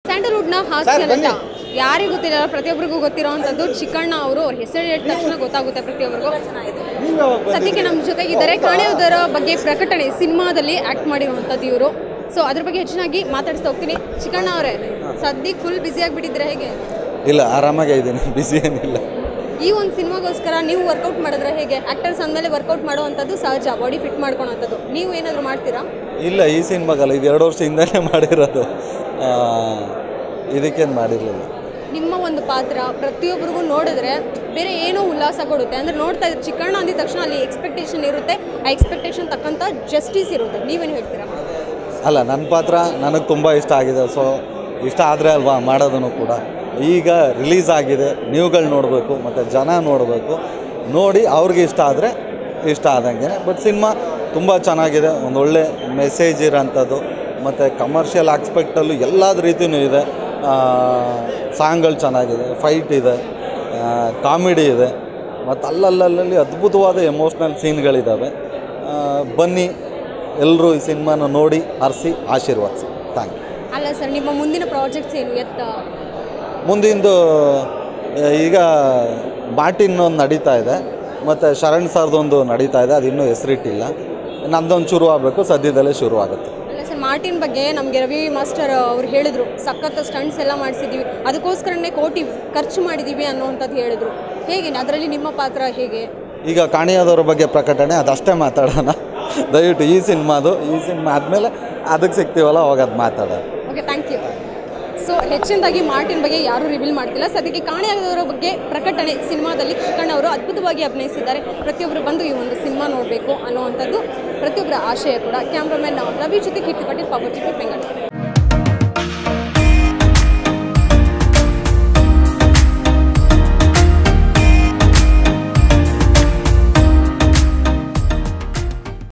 ಸ್ಯಾಂಡಲ್ವುಡ್ನ ಹಾಸ್ಯ ನಟ ಯಾರಿಗೂ ಗೊತ್ತಿಲ್ಲ ಪ್ರತಿಯೊಬ್ಬರಿಗೂ ಗೊತ್ತಿರೋವಂಥದ್ದು ಚಿಕ್ಕಣ್ಣ ಅವರು ಅವ್ರ ಹೆಸರು ಹೇಳಿದ ತಕ್ಷಣ ಗೊತ್ತಾಗುತ್ತೆ ಪ್ರತಿಯೊಬ್ಬರಿಗೂ ಸದ್ಯಕ್ಕೆ ನಮ್ಮ ಜೊತೆಗಿದ್ದಾರೆ ಕಾಣೆಯೋದರ ಬಗ್ಗೆ ಪ್ರಕಟಣೆ ಸಿನಿಮಾದಲ್ಲಿ ಆ್ಯಕ್ಟ್ ಮಾಡಿರುವಂಥದ್ದು ಇವರು ಸೊ ಅದ್ರ ಬಗ್ಗೆ ಹೆಚ್ಚಿನಾಗಿ ಮಾತಾಡಿಸ್ತಾ ಹೋಗ್ತೀನಿ ಚಿಕ್ಕಣ್ಣ ಅವರೇ ಸದ್ಯಕ್ಕೆ ಫುಲ್ ಬ್ಯುಸಿ ಆಗಿಬಿಟ್ಟಿದ್ರೆ ಹೇಗೆ ಇಲ್ಲ ಆರಾಮಾಗೇ ಇದ್ದೀನಿ ಬಿಸಿ ಏನಿಲ್ಲ ಈ ಒಂದು ಸಿನಿಮಾಗೋಸ್ಕರ ನೀವು ವರ್ಕೌಟ್ ಮಾಡಿದ್ರೆ ಹೇಗೆ ಆ್ಯಕ್ಟರ್ಸ್ ಅಂದಮೇಲೆ ವರ್ಕೌಟ್ ಮಾಡುವಂಥದ್ದು ಸಹಜ ಬಾಡಿ ಫಿಟ್ ಮಾಡ್ಕೊಳೋವಂಥದ್ದು ನೀವು ಏನಾದರೂ ಮಾಡ್ತೀರಾ ಇಲ್ಲ ಈ ಸಿನಿಮಾಗಲ್ಲ ಇದು ಎರಡು ವರ್ಷ ಹಿಂದೆನೇ ಮಾಡಿರೋದು ಆ, ಇದಕ್ಕೇನು ಮಾಡಿರಲಿಲ್ಲ ನಿಮ್ಮ ಒಂದು ಪಾತ್ರ ಪ್ರತಿಯೊಬ್ಬರಿಗೂ ನೋಡಿದ್ರೆ ಬೇರೆ ಏನೋ ಉಲ್ಲಾಸ ಕೊಡುತ್ತೆ ಅಂದರೆ ನೋಡ್ತಾ ಇದ್ರೆ ಚಿಕ್ಕಣ್ಣ ಅಂದಿದ ತಕ್ಷಣ ಅಲ್ಲಿ ಎಕ್ಸ್ಪೆಕ್ಟೇಷನ್ ಇರುತ್ತೆ ಆ ಎಕ್ಸ್ಪೆಕ್ಟೇಷನ್ ತಕ್ಕಂಥ ಜಸ್ಟಿಸ್ ಇರುತ್ತೆ ನೀವೇನು ಹೇಳ್ತೀರಾ ಅಲ್ಲ ನನ್ನ ಪಾತ್ರ ನನಗೆ ತುಂಬ ಇಷ್ಟ ಆಗಿದೆ ಸೊ ಇಷ್ಟ ಆದರೆ ಅಲ್ವಾ ಮಾಡೋದನ್ನು ಕೂಡ ಈಗ ರಿಲೀಸ್ ಆಗಿದೆ ನೀವುಗಳು ನೋಡಬೇಕು ಮತ್ತು ಜನ ನೋಡಬೇಕು ನೋಡಿ ಅವ್ರಿಗೆ ಇಷ್ಟ ಆದರೆ ಇಷ್ಟ ಆದಂಗೆ ಬಟ್ ಸಿನಿಮಾ ತುಂಬ ಚೆನ್ನಾಗಿದೆ ಒಂದು ಒಳ್ಳೆ ಮೆಸೇಜ್ ಇರೋಂಥದ್ದು ಮತ್ತು ಕಮರ್ಷಿಯಲ್ ಆಸ್ಪೆಕ್ಟಲ್ಲೂ ಎಲ್ಲದ ರೀತಿಯೂ ಇದೆ ಸಾಂಗ್ಗಳು ಚೆನ್ನಾಗಿದೆ ಫೈಟ್ ಇದೆ ಕಾಮಿಡಿ ಇದೆ ಮತ್ತು ಅಲ್ಲಲ್ಲಲ್ಲಿ ಅದ್ಭುತವಾದ ಎಮೋಷ್ನಲ್ ಸೀನ್ಗಳಿದ್ದಾವೆ ಆ, ಬನ್ನಿ ಎಲ್ಲರೂ ಈ ಸಿನಿಮಾನ ನೋಡಿ ಹರಿಸಿ ಆಶೀರ್ವಾದಿಸಿ ಥ್ಯಾಂಕ್ ಯು ಅಲ್ಲ ಸರ್ ನಿಮ್ಮ ಮುಂದಿನ ಪ್ರಾಜೆಕ್ಟ್ಸ್ ಏನು ಎತ್ತ ಮುಂದಿಂದು ಆ, ಈಗ ಮಾರ್ಟಿನ್ ಒಂದು ನಡೀತಾ ಇದೆ ಮತ್ತು ಶರಣ್ ಸರ್ದೊಂದು ನಡೀತಾ ಇದೆ ಅದು ಇನ್ನೂ ಹೆಸರಿಟ್ಟಿಲ್ಲ ನಂದೊಂದು ಶುರು ಆಗಬೇಕು ಸದ್ಯದಲ್ಲೇ ಶುರು ಆಗುತ್ತೆ ಅಲ್ಲ ಸರ್ ಮಾರ್ಟಿನ್ ಬಗ್ಗೆ ನಮಗೆ ರವಿ ಮಾಸ್ಟರ್ ಅವ್ರು ಹೇಳಿದ್ರು ಸಖತ್ ಸ್ಟಂಟ್ಸ್ ಎಲ್ಲ ಮಾಡಿಸಿದ್ದೀವಿ ಅದಕ್ಕೋಸ್ಕರನೇ ಕೋಟಿ ಖರ್ಚು ಮಾಡಿದ್ದೀವಿ ಅನ್ನೋವಂಥದ್ದು ಹೇಳಿದ್ರು ಹೇಗೆ ಅದರಲ್ಲಿ ನಿಮ್ಮ ಪಾತ್ರ ಹೇಗೆ ಈಗ ಕಾಣಿಯಾದವ್ರ ಬಗ್ಗೆ ಪ್ರಕಟಣೆ ಅದಷ್ಟೇ ಮಾತಾಡೋಣ ದಯವಿಟ್ಟು ಈ ಸಿನಿಮಾದು ಈ ಸಿನಿಮಾ ಆದಮೇಲೆ ಅದಕ್ಕೆ ಸಿಗ್ತೀವಲ್ಲ ಅವಾಗ ಅದು ಮಾತಾಡೋಣ ಓಕೆ ಥ್ಯಾಂಕ್ ಯು ಸೊ ಹೆಚ್ಚಿನದಾಗಿ ಮಾರ್ಟಿನ್ ಬಗ್ಗೆ ಯಾರೂ ರಿವೀಲ್ ಮಾಡ್ತಿಲ್ಲ ಸದ್ಯಕ್ಕೆ ಕಾಣೆಯಾಗದವರ ಬಗ್ಗೆ ಪ್ರಕಟಣೆ ಸಿನಿಮಾದಲ್ಲಿ ಚಿಕ್ಕಣ್ಣ ಅವರು ಅದ್ಭುತವಾಗಿ ಅಭಿನಯಿಸಿದ್ದಾರೆ ಪ್ರತಿಯೊಬ್ಬರು ಬಂದು ಈ ಒಂದು ಸಿನಿಮಾ ನೋಡಬೇಕು ಅನ್ನುವಂಥದ್ದು ಪ್ರತಿಯೊಬ್ಬರ ಆಶಯ ಕೂಡ ಕ್ಯಾಮ್ರಾಮನ್ ರವಿ ಜೊತೆ ಕೀರ್ತಿ ಪಾಟೀಲ್ ಪಾಪರ್ ಚಿಕ್ಕ ಬೆಂಗಳೂರು